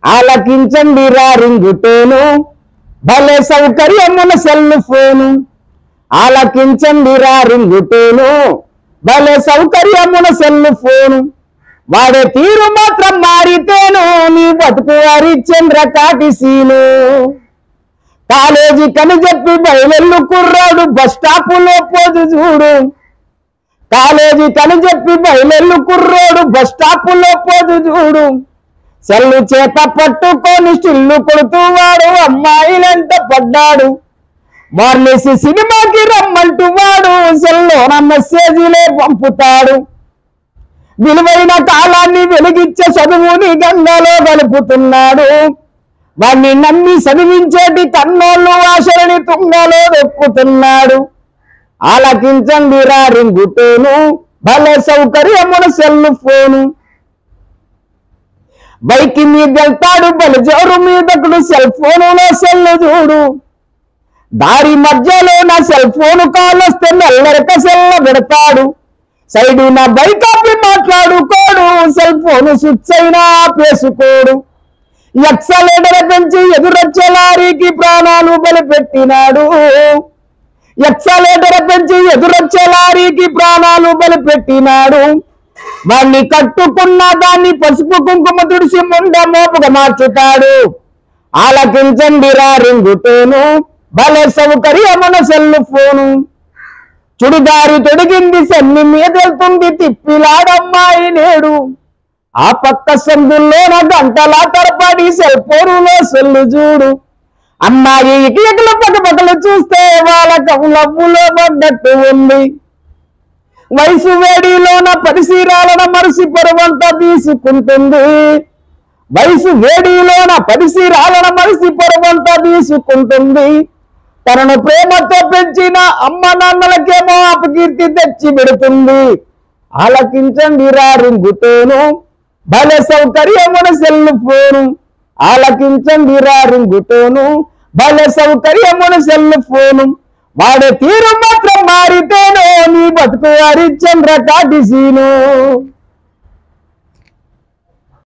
ఆలకించండి రా రింగుటోను భలే సౌకర్యమున సెల్ ఫోను ఆలకించండి రా రింగుటోను భలే సౌకర్యమున సెల్ ఫోను వాడే తీరు మాత్రం మారితేను నీ బతుకు హరిశ్చంద్ర కాటిసీను కాలేజీ కని చెప్పి బయలెల్లు కుర్రాడు బస్ స్టాపులో పోదు చూడు కాలేజీ కని చెప్పి బయలెల్లు కుర్రోడు బస్ స్టాపులో పోదు చూడు సెల్లు చేత పట్టుకొని స్టిల్లు కొడుతూ వాడు అమ్మాయిలంట పడ్డాడు మార్లేసి సినిమాకి రమ్మంటూ వాడు సెల్లోన మెసేజీలే పంపుతాడు విలువైన కాలాన్ని వెలిగించే చదువుని గంగలో కలుపుతున్నాడు వాణ్ణి నమ్మి చదివించేటి కన్నోళ్ళు ఆశలని తుంగలో దొక్కుతున్నాడు ఆలకించండి రా రింగుటోను భలే సౌకర్యమున సెల్లు ఫోను బైక్ మీద వెళ్తాడు బలి జోరు మీదకుడు సెల్ ఫోనులో సెల్లు చూడు దారి మధ్యలో నా సెల్ ఫోన్ కాల్ వస్తే మెల్లరక సెల్ల పెడతాడు సైడు నా బైక్ ఆపి మాట్లాడుకోడు సెల్ ఫోన్ స్విచ్ అయినా ఆపేసుకోడు ఎక్సలేటర్ పెంచి ఎదురొచ్చే లారీకి ప్రాణాలు బలిపెట్టినాడు ఎక్సలేటర్ పెంచి ఎదురొచ్చే లారీకి ప్రాణాలు బలిపెట్టినాడు వాణ్ణి కట్టుకున్న దాన్ని పసుపు కుంకుమ తుడిసి ముండ మోపుగా మార్చుతాడు ఆలకించండి రా రింగుతోను భలే సౌకర్యమున సెల్లు ఫోను చుడిదారి తొడిగింది సన్ని మీదెళ్తుంది తిప్పిలాడమ్మాయి నేడు ఆ పక్క సందుల్లోన గంటల తరబడి సెల్ ఫోనులో సెల్లు చూడు అమ్మాయి ఇకిలకల పక్కపక్కలు చూస్తే వాళ్ళ కవులవ్వులో పడ్డట్టు ఉంది వయసు వేడిలోన పరిశీరాలన మనిషి పరువంతా తీసుకుంటుంది వయసు వేడిలోన పరిశీరాలన మనిషి పరువంతా తీసుకుంటుంది తనను ప్రేమతో పెంచిన అమ్మ నాన్నలకేమో అపకీర్తి తెచ్చి పెడుతుంది ఆలకించండి రా రింగుతోను భలే సౌకర్యమున సెల్లు ఫోను ఆలకించండి రా రింగుతోను భలే సౌకర్యమున సెల్లు ఫోను వాడే తీరు మాత్రం మారితేనో నీ బతుకు హరిశ్చంద్ర కాటిసీను